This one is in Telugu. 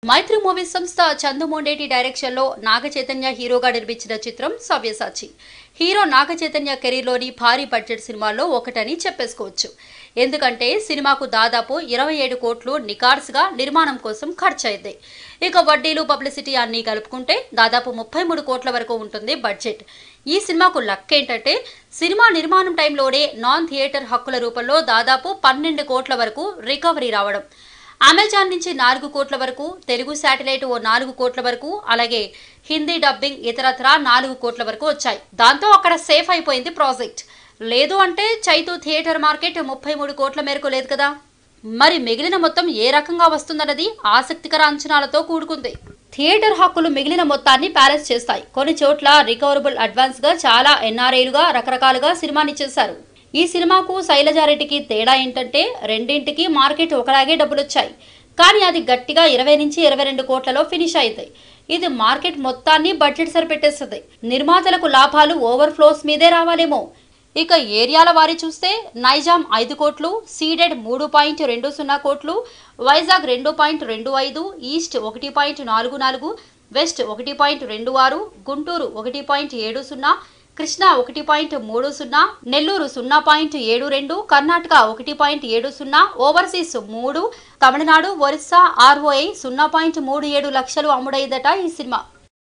మైత్రి మూవీస్ సంస్థ చందుమోండేటి డైరెక్షన్ లో నాగ చైతన్య హీరోగా నిర్మించిన చిత్రం సవ్యసాచి హీరో నాగ చైతన్య కెరీర్లోని భారీ బడ్జెట్ సినిమాల్లో ఒకటని చెప్పేసుకోవచ్చు ఎందుకంటే సినిమాకు దాదాపు ఇరవై ఏడు కోట్లు నికార్స్గా నిర్మాణం కోసం ఖర్చయింది ఇక వడ్డీలు పబ్లిసిటీ అన్నీ కలుపుకుంటే దాదాపు ముప్పై మూడు కోట్ల వరకు ఉంటుంది బడ్జెట్ ఈ సినిమాకు లక్ ఏంటంటే సినిమా నిర్మాణం టైంలోనే నాన్ థియేటర్ హక్కుల రూపంలో దాదాపు పన్నెండు కోట్ల వరకు రికవరీ రావడం అమెజాన్ నుంచి నాలుగు కోట్ల వరకు తెలుగు శాటిలైట్ ఓ నాలుగు కోట్ల వరకు అలాగే హిందీ డబ్బింగ్ ఇతరత్రా నాలుగు కోట్ల వరకు వచ్చాయి దాంతో అక్కడ సేఫ్ అయిపోయింది ప్రాజెక్ట్ లేదు అంటే చైతు థియేటర్ మార్కెట్ ముప్పై మూడు కోట్ల మేరకు లేదు కదా మరి మిగిలిన మొత్తం ఏ రకంగా వస్తుందన్నది ఆసక్తికర అంచనాలతో కూడుకుంది థియేటర్ హక్కులు మిగిలిన మొత్తాన్ని బ్యాలెన్స్ చేస్తాయి కొన్ని చోట్ల రికవరబుల్ అడ్వాన్స్ గా చాలా ఎన్ఆర్ఐలుగా రకరకాలుగా సినిమాని చేశారు ఈ సినిమాకు శైలజారెడ్డికి తేడా ఏంటంటే రెండింటికి మార్కెట్ ఒకలాగే డబ్బులు వచ్చాయి కానీ అది గట్టిగా ఇరవై నుంచి ఇరవై రెండు కోట్లలో ఫినిష్ అయింది ఇది మార్కెట్ మొత్తాన్ని బడ్జెట్ సరిపెట్టేస్తుంది నిర్మాతలకు లాభాలు ఓవర్ ఫ్లోస్ మీదే రావాలేమో ఇక ఏరియాల వారి చూస్తే నైజాం ఐదు కోట్లు సీడెడ్ మూడు పాయింట్ రెండు సున్నా కోట్లు వైజాగ్ రెండు పాయింట్ రెండు ఐదు ఈస్ట్ ఒకటి పాయింట్ నాలుగు నాలుగు వెస్ట్ ఒకటి పాయింట్ రెండు ఆరు గుంటూరు ఒకటి పాయింట్ ఏడు సున్నా కృష్ణా ఒకటి పాయింట్ మూడు సున్నా నెల్లూరు సున్నా పాయింట్ ఏడు రెండు కర్ణాటక ఒకటి పాయింట్ ఏడు సున్నా ఓవర్సీస్ మూడు తమిళనాడు ఒరిస్సా ఆర్ఓఐ సున్నా పాయింట్ మూడు ఏడు లక్షలు అమ్ముడైందట ఈ సినిమా